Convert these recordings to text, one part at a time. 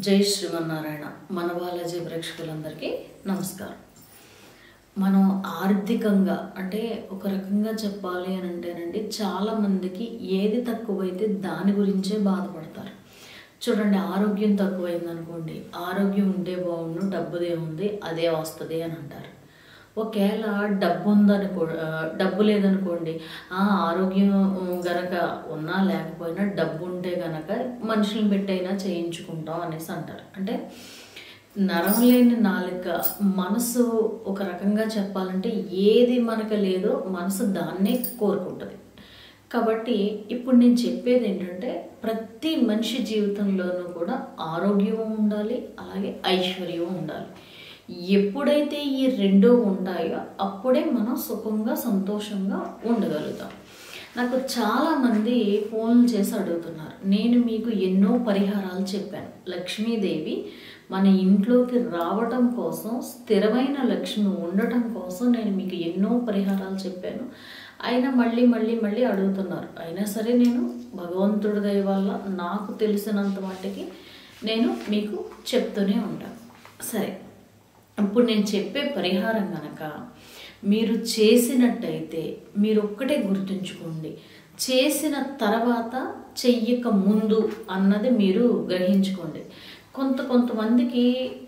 జై శ్రీమన్నారాయణ మన బాలాజీ ప్రేక్షకులందరికీ నమస్కారం మనం ఆర్థికంగా అంటే ఒక రకంగా చెప్పాలి అని అంటేనండి చాలా మందికి ఏది తక్కువైతే దాని గురించే బాధపడతారు చూడండి ఆరోగ్యం తక్కువైంది అనుకోండి ఆరోగ్యం ఉంటే బాగుండు డబ్బుదే ఉంది అదే వస్తుంది అని అంటారు ఒకవేళ డబ్బు ఉందనుకో ఆ, డబ్బు లేదనుకోండి ఆ ఆరోగ్యం గనక ఉన్నా లేకపోయినా డబ్బు ఉంటే గనక మనుషులను పెట్టైనా చేయించుకుంటాం అనేసి అంటారు అంటే నరం లేని నాలుక మనసు ఒక రకంగా చెప్పాలంటే ఏది మనకు లేదో మనసు దాన్నే కోరుకుంటుంది కాబట్టి ఇప్పుడు నేను చెప్పేది ఏంటంటే ప్రతి మనిషి జీవితంలోనూ కూడా ఆరోగ్యం ఉండాలి అలాగే ఐశ్వర్యం ఉండాలి ఎప్పుడైతే ఈ రెండు ఉంటాయో అప్పుడే మనం సుఖంగా సంతోషంగా ఉండగలుగుతాం నాకు చాలామంది ఫోన్లు చేసి అడుగుతున్నారు నేను మీకు ఎన్నో పరిహారాలు చెప్పాను లక్ష్మీదేవి మన ఇంట్లోకి రావటం కోసం స్థిరమైన లక్ష్మి ఉండటం కోసం నేను మీకు ఎన్నో పరిహారాలు చెప్పాను అయినా మళ్ళీ మళ్ళీ మళ్ళీ అడుగుతున్నారు అయినా సరే నేను భగవంతుడి దయ వల్ల నాకు తెలిసినంత మట్టుకి నేను మీకు చెప్తూనే ఉంటాను సరే ఇప్పుడు నేను చెప్పే పరిహారం కనుక మీరు చేసినట్టయితే మీరు ఒక్కటే గుర్తుంచుకోండి చేసిన తర్వాత చెయ్యక ముందు అన్నది మీరు గ్రహించుకోండి కొంత కొంతమందికి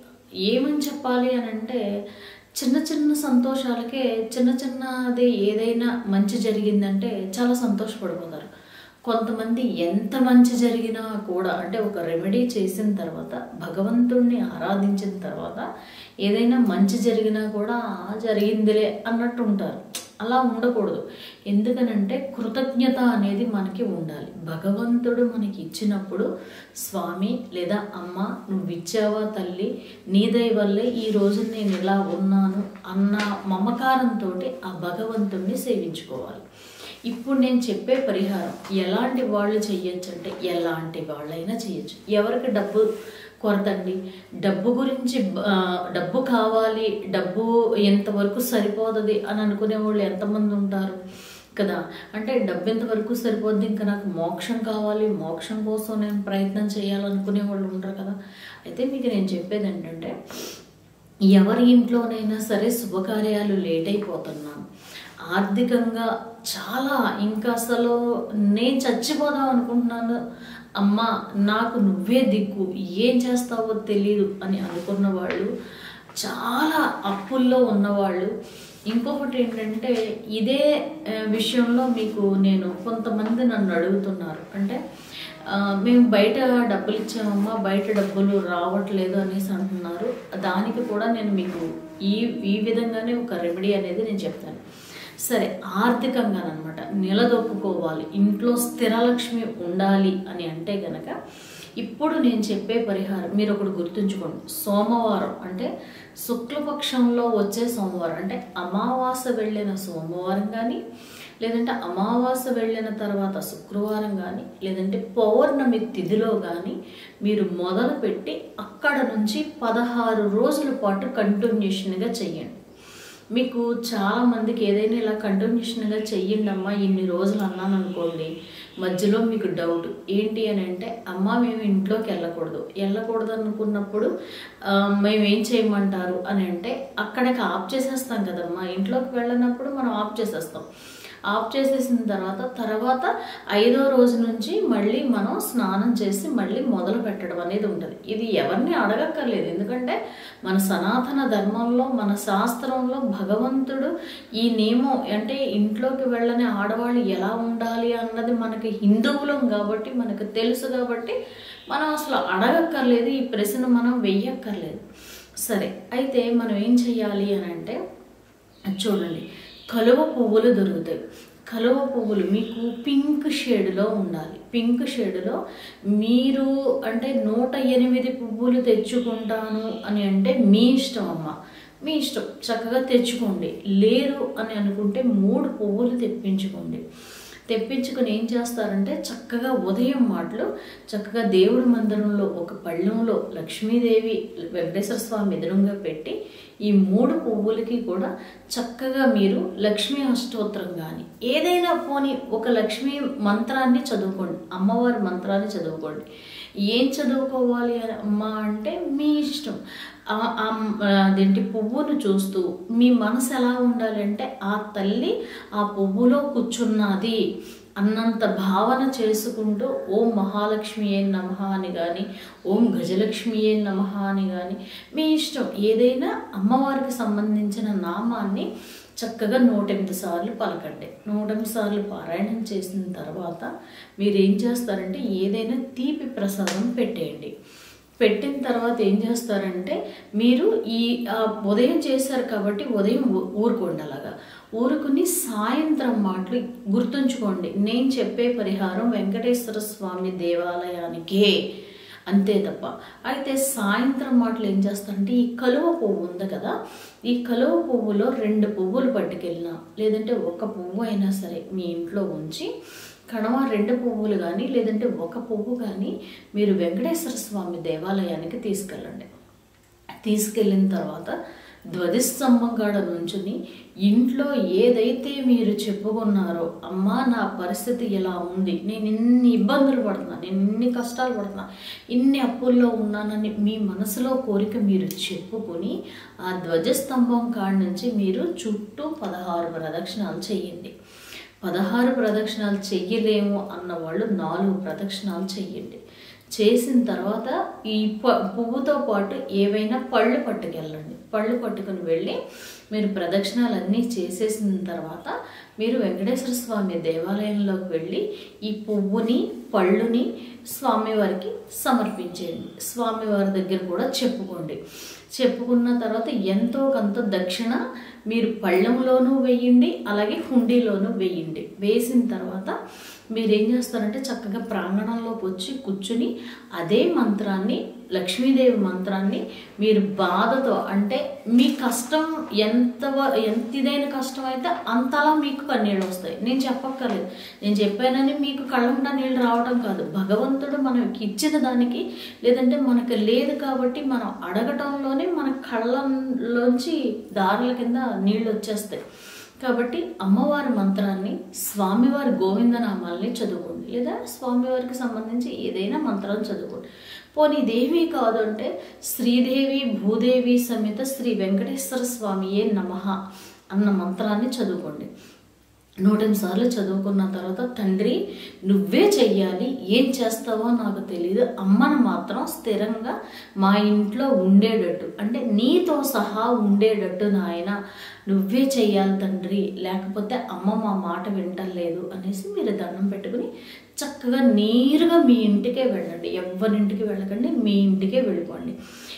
ఏమని చెప్పాలి అని అంటే చిన్న చిన్న సంతోషాలకే చిన్న చిన్నది ఏదైనా మంచి జరిగిందంటే చాలా సంతోషపడిపోతారు కొంతమంది ఎంత మంచి జరిగినా కూడా అంటే ఒక రెమెడీ చేసిన తర్వాత భగవంతుణ్ణి ఆరాధించిన తర్వాత ఏదైనా మంచి జరిగినా కూడా "ఆ, జరిగిందిలే అన్నట్టు ఉంటారు అలా ఉండకూడదు ఎందుకనంటే కృతజ్ఞత అనేది మనకి ఉండాలి భగవంతుడు మనకి ఇచ్చినప్పుడు స్వామి లేదా అమ్మ నువ్వు ఇచ్చావా తల్లి నీ దయ వల్లే ఈ రోజు నేను ఇలా ఉన్నాను అన్న మమకారంతో ఆ భగవంతుణ్ణి సేవించుకోవాలి ఇప్పుడు నేను చెప్పే పరిహారం ఎలాంటి వాళ్ళు చెయ్యొచ్చు అంటే ఎలాంటి వాళ్ళైనా చేయొచ్చు ఎవరికి డబ్బు కొరతండి డబ్బు గురించి ఆ, డబ్బు కావాలి డబ్బు ఎంతవరకు సరిపోతుంది అని అనుకునే వాళ్ళు ఎంతమంది ఉంటారు కదా అంటే డబ్బు ఎంతవరకు సరిపోద్ది ఇంకా నాకు మోక్షం కావాలి మోక్షం కోసం నేను ప్రయత్నం చేయాలనుకునే వాళ్ళు ఉంటారు కదా అయితే మీకు నేను చెప్పేది ఏంటంటే ఎవరి ఇంట్లోనైనా సరే శుభకార్యాలు లేట్ అయిపోతున్నాం ఆర్థికంగా చాలా ఇంకా అసలు నేను చచ్చిపోదాం అనుకుంటున్నాను అమ్మ నాకు నువ్వే దిక్కు ఏం చేస్తావో తెలియదు అని అనుకున్న వాళ్ళు చాలా అప్పుల్లో ఉన్నవాళ్ళు ఇంకొకటి ఏంటంటే ఇదే ఆ, విషయంలో మీకు నేను కొంతమంది నన్ను అడుగుతున్నారు అంటే ఆ, మేము బయట డబ్బులు ఇచ్చామమ్మా బయట డబ్బులు రావట్లేదు అనేసి అంటున్నారు దానికి కూడా నేను మీకు ఈ ఈ విధంగానే ఒక రెమెడీ అనేది నేను చెప్తాను సరే ఆర్థికంగా అనమాట నిలదొక్కుకోవాలి ఇంట్లో స్థిరలక్ష్మి ఉండాలి అని అంటే గనక ఇప్పుడు నేను చెప్పే పరిహారం మీరు ఒకటి గుర్తుంచుకోండి సోమవారం అంటే శుక్లపక్షంలో వచ్చే సోమవారం అంటే అమావాస వెళ్ళిన సోమవారం కానీ లేదంటే అమావాస వెళ్ళిన తర్వాత శుక్రవారం కానీ లేదంటే పౌర్ణమి తిథిలో కానీ మీరు మొదలుపెట్టి అక్కడ నుంచి పదహారు రోజుల పాటు కంటిన్యూషన్గా చెయ్యండి మీకు చాలా మందికి ఏదైనా ఇలా కంటిన్యూషన్గా చెయ్యండి అమ్మా ఇన్ని రోజులు అన్నాను అనుకోండి మధ్యలో మీకు డౌట్ ఏంటి అని అంటే అమ్మ మేము ఇంట్లోకి వెళ్ళకూడదు వెళ్ళకూడదు అనుకున్నప్పుడు ఆ, మేము ఏం చేయమంటారు అని అంటే అక్కడికి ఆఫ్ చేసేస్తాం కదమ్మా ఇంట్లోకి వెళ్ళినప్పుడు మనం ఆఫ్ చేసేస్తాం ఆఫ్ చేసేసిన తర్వాత తర్వాత ఐదో రోజు నుంచి మళ్ళీ మనం స్నానం చేసి మళ్ళీ మొదలు పెట్టడం అనేది ఉంటుంది ఇది ఎవరిని అడగక్కర్లేదు ఎందుకంటే మన సనాతన ధర్మంలో మన శాస్త్రంలో భగవంతుడు ఈ నియమం అంటే ఇంట్లోకి వెళ్ళని ఆడవాళ్ళు ఎలా ఉండాలి అన్నది మనకి హిందువులం కాబట్టి మనకు తెలుసు కాబట్టి మనం అసలు అడగక్కర్లేదు ఈ ప్రశ్న మనం వెయ్యక్కర్లేదు సరే అయితే మనం ఏం చెయ్యాలి అని అంటే చూడండి కలువ పువ్వులు దొరుకుతాయి కలువ పువ్వులు మీకు పింక్ షేడ్లో ఉండాలి పింక్ షేడ్లో మీరు అంటే నూట ఎనిమిది పువ్వులు తెచ్చుకుంటాను అని అంటే మీ ఇష్టం అమ్మ మీ ఇష్టం చక్కగా తెచ్చుకోండి లేదు అని అనుకుంటే మూడు పువ్వులు తెప్పించుకోండి తెప్పించుకొని ఏం చేస్తారంటే చక్కగా ఉదయం మాటలు చక్కగా దేవుడి మందిరంలో ఒక పళ్ళెంలో లక్ష్మీదేవి వెంకటేశ్వర స్వామి ఎదురుగా పెట్టి ఈ మూడు పువ్వులకి కూడా చక్కగా మీరు లక్ష్మీ అష్టోత్తరం కానీ ఏదైనా పోని ఒక లక్ష్మీ మంత్రాన్ని చదువుకోండి అమ్మవారి మంత్రాన్ని చదువుకోండి ఏం చదువుకోవాలి అని అమ్మ అంటే మీ ఇష్టం ఆ- ఆ అదేంటి పువ్వును చూస్తూ మీ మనసు ఎలా ఉండాలంటే ఆ తల్లి ఆ పువ్వులో కూర్చున్నది అన్నంత భావన చేసుకుంటూ ఓం మహాలక్ష్మి ఏ నమ అని కానీ ఓం గజలక్ష్మి ఏ నమ అని కానీ మీ ఇష్టం ఏదైనా అమ్మవారికి సంబంధించిన నామాన్ని చక్కగా నూటెనిమిది సార్లు పలకండి నూటెనిమిది సార్లు పారాయణం చేసిన తర్వాత మీరు ఏం చేస్తారంటే ఏదైనా తీపి ప్రసాదం పెట్టేయండి పెట్టిన తర్వాత ఏం చేస్తారంటే మీరు ఈ ఆ, ఉదయం చేశారు కాబట్టి ఉదయం ఊ- ఊరుకోండి అలాగా ఊరుకుని సాయంత్రం మాటలు గుర్తుంచుకోండి నేను చెప్పే పరిహారం వెంకటేశ్వర స్వామి దేవాలయానికే అంతే తప్ప అయితే సాయంత్రం మాటలు ఏం చేస్తారంటే ఈ కలువ పువ్వు ఉంది కదా ఈ కలువ పువ్వులో రెండు పువ్వులు పట్టుకెళ్ళినా లేదంటే ఒక పువ్వు అయినా సరే మీ ఇంట్లో ఉంచి కడమ రెండు పువ్వులు కానీ లేదంటే ఒక పువ్వు కానీ మీరు వెంకటేశ్వర స్వామి దేవాలయానికి తీసుకెళ్ళండి తీసుకెళ్ళిన తర్వాత ధ్వజస్తంభం కాడ నుంచుని ఇంట్లో ఏదైతే మీరు చెప్పుకున్నారో అమ్మా నా పరిస్థితి ఇలా ఉంది నేను ఇన్ని ఇబ్బందులు పడుతున్నా నేను ఇన్ని కష్టాలు పడుతున్నా ఇన్ని అప్పుల్లో ఉన్నానని మీ మనసులో కోరిక మీరు చెప్పుకొని ఆ ధ్వజస్తంభం కాడ నుంచి మీరు చుట్టూ పదహారు ప్రదక్షిణాలు చేయండి పదహారు ప్రదక్షిణాలు చెయ్యలేము అన్న వాళ్ళు నాలుగు ప్రదక్షిణాలు చెయ్యండి చేసిన తర్వాత ఈ ప పువ్వుతో పాటు ఏవైనా పళ్ళు పట్టుకెళ్ళండి పళ్ళు పట్టుకుని వెళ్ళి మీరు ప్రదక్షిణాలన్నీ చేసేసిన తర్వాత మీరు వెంకటేశ్వర స్వామి దేవాలయంలోకి వెళ్ళి ఈ పువ్వుని పళ్ళుని స్వామివారికి సమర్పించేయండి స్వామివారి దగ్గర కూడా చెప్పుకోండి చెప్పుకున్న తర్వాత ఎంతో కొంత దక్షిణ మీరు పళ్ళెంలోనూ వేయండి అలాగే హుండీలోనూ వేయండి వేసిన తర్వాత మీరు ఏం చేస్తారంటే చక్కగా ప్రాంగణంలోకి వచ్చి కూర్చుని అదే మంత్రాన్ని లక్ష్మీదేవి మంత్రాన్ని మీరు బాధతో అంటే మీ కష్టం ఎంత వ- ఎంత ఇదైన కష్టం అయితే అంతలా మీకు కన్నీళ్ళు వస్తాయి నేను చెప్పక్కర్లేదు నేను చెప్పానని మీకు కళ్ళంట నీళ్ళు రావడం కాదు భగవంతుడు మనకి ఇచ్చిన దానికి లేదంటే మనకు లేదు కాబట్టి మనం అడగటంలోనే మన కళ్ళలోంచి దారుల కింద నీళ్ళు వచ్చేస్తాయి కాబట్టి అమ్మవారి మంత్రాన్ని స్వామివారి గోవిందనామాల్ని చదువుకోండి లేదా స్వామివారికి సంబంధించి ఏదైనా మంత్రాలు చదువుకోండి పోనీ ఇదేమీ కాదు అంటే శ్రీదేవి భూదేవి సమేత శ్రీ వెంకటేశ్వర స్వామియే నమః అన్న మంత్రాన్ని చదువుకోండి నూటెనిమిది సార్లు చదువుకున్న తర్వాత తండ్రి నువ్వే చెయ్యాలి ఏం చేస్తావో నాకు తెలియదు అమ్మను మాత్రం స్థిరంగా మా ఇంట్లో ఉండేటట్టు అంటే నీతో సహా ఉండేటట్టు నాయన నువ్వే చెయ్యాలి తండ్రి లేకపోతే అమ్మ మా మాట వింటలేదు అనేసి మీరు దండం పెట్టుకుని చక్కగా నేరుగా మీ ఇంటికే వెళ్ళండి ఎవరింటికి వెళ్ళకండి మీ ఇంటికే వెళ్ళిపోండి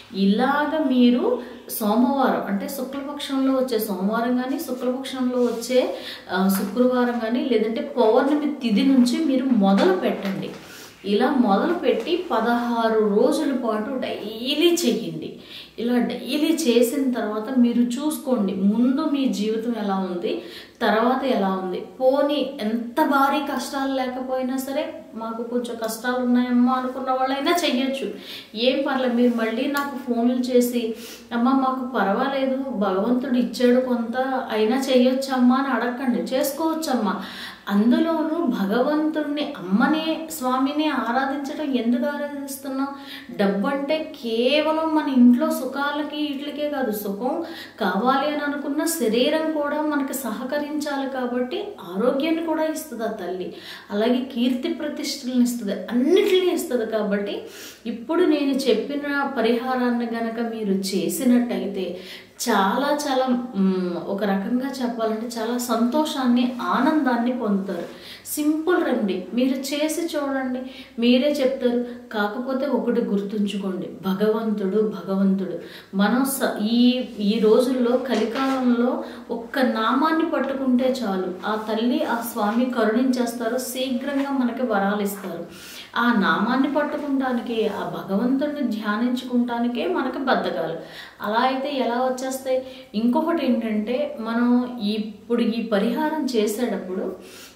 ఇలాగ మీరు సోమవారం అంటే శుక్లపక్షంలో వచ్చే సోమవారం కానీ శుక్లపక్షంలో వచ్చే ఆ, శుక్రవారం కానీ లేదంటే పౌర్ణమి తిథి నుంచి మీరు మొదలు పెట్టండి ఇలా మొదలు పెట్టి పదహారు రోజుల పాటు డైలీ చెయ్యండి ఇలా డైలీ చేసిన తర్వాత మీరు చూసుకోండి ముందు మీ జీవితం ఎలా ఉంది తర్వాత ఎలా ఉంది పోనీ ఎంత భారీ కష్టాలు లేకపోయినా సరే మాకు కొంచెం కష్టాలు ఉన్నాయమ్మా అనుకున్న వాళ్ళైనా చెయ్యొచ్చు ఏం పర్లేదు మీరు మళ్ళీ నాకు ఫోన్లు చేసి అమ్మ మాకు పర్వాలేదు భగవంతుడు ఇచ్చాడు కొంత అయినా చెయ్యొచ్చమ్మా అని అడగండి చేసుకోవచ్చమ్మా అందులోనూ భగవంతుడిని అమ్మనే స్వామిని ఆరాధించడం ఎందుకు ఆరాధిస్తున్నాం డబ్బు అంటే కేవలం మన ఇంట్లో సుఖాలకి వీటికే కాదు సుఖం కావాలి అని అనుకున్న శరీరం కూడా మనకి సహకరించాలి కాబట్టి ఆరోగ్యాన్ని కూడా ఇస్తుంది ఆ తల్లి అలాగే కీర్తి ప్రతిష్టలను ఇస్తుంది అన్నిటిని ఇస్తుంది కాబట్టి ఇప్పుడు నేను చెప్పిన పరిహారాన్ని గనక మీరు చేసినట్టయితే చాలా చాలా మ్, ఒక రకంగా చెప్పాలంటే చాలా సంతోషాన్ని ఆనందాన్ని పొందుతారు సింపుల్ రెమెడీ మీరు చేసి చూడండి మీరే చెప్తారు కాకపోతే ఒకటి గుర్తుంచుకోండి భగవంతుడు భగవంతుడు మనం స ఈ ఈ రోజుల్లో కలికాలంలో ఒక్క నామాన్ని పట్టుకుంటే చాలు ఆ తల్లి ఆ స్వామి కరుణించేస్తారు శీఘ్రంగా మనకి వరాలు ఇస్తారు ఆ నామాన్ని పట్టుకుంటానికి ఆ భగవంతుడిని ధ్యానించుకుంటానికే మనకి బద్ధకాలు అలా అయితే ఎలా వచ్చేస్తాయి ఇంకొకటి ఏంటంటే మనం ఇప్పుడు ఈ పరిహారం చేసేటప్పుడు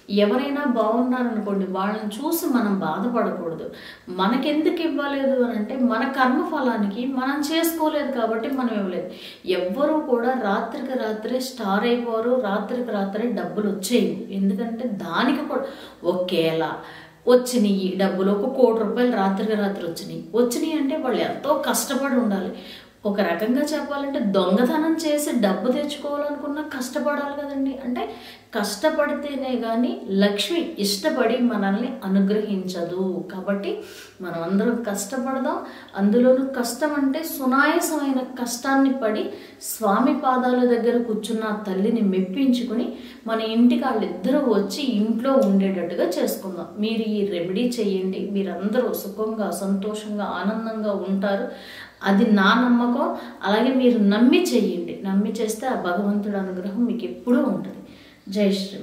ఎవరైనా బాగున్నారనుకోండి వాళ్ళని చూసి మనం బాధపడకూడదు మనకెందుకు ఇవ్వలేదు అని అంటే మన కర్మ ఫలానికి మనం చేసుకోలేదు కాబట్టి మనం ఇవ్వలేదు ఎవ్వరూ కూడా రాత్రికి రాత్రే స్టార్ అయిపోరు రాత్రికి రాత్రే డబ్బులు వచ్చేవి ఎందుకంటే దానికి కూడా ఒకేలా వచ్చినాయి డబ్బులు ఒక కోటి రూపాయలు రాత్రికి రాత్రి వచ్చినాయి వచ్చినాయి అంటే వాళ్ళు ఎంతో కష్టపడి ఉండాలి ఒక రకంగా చెప్పాలంటే దొంగతనం చేసి డబ్బు తెచ్చుకోవాలనుకున్నా కష్టపడాలి కదండి అంటే కష్టపడితేనే కానీ లక్ష్మి ఇష్టపడి మనల్ని అనుగ్రహించదు కాబట్టి మనం అందరం కష్టపడదాం అందులోనూ కష్టం అంటే సునాయాసమైన కష్టాన్ని పడి స్వామి పాదాల దగ్గర కూర్చున్న ఆ తల్లిని మెప్పించుకుని మన ఇంటికి వాళ్ళిద్దరూ వచ్చి ఇంట్లో ఉండేటట్టుగా చేసుకుందాం మీరు ఈ రెమెడీ చేయండి మీరందరూ సుఖంగా సంతోషంగా ఆనందంగా ఉంటారు అది నా నమ్మకం అలాగే మీరు నమ్మి చెయ్యండి నమ్మి చేస్తే ఆ భగవంతుడి అనుగ్రహం మీకు ఎప్పుడూ ఉంటుంది జై శ్రీ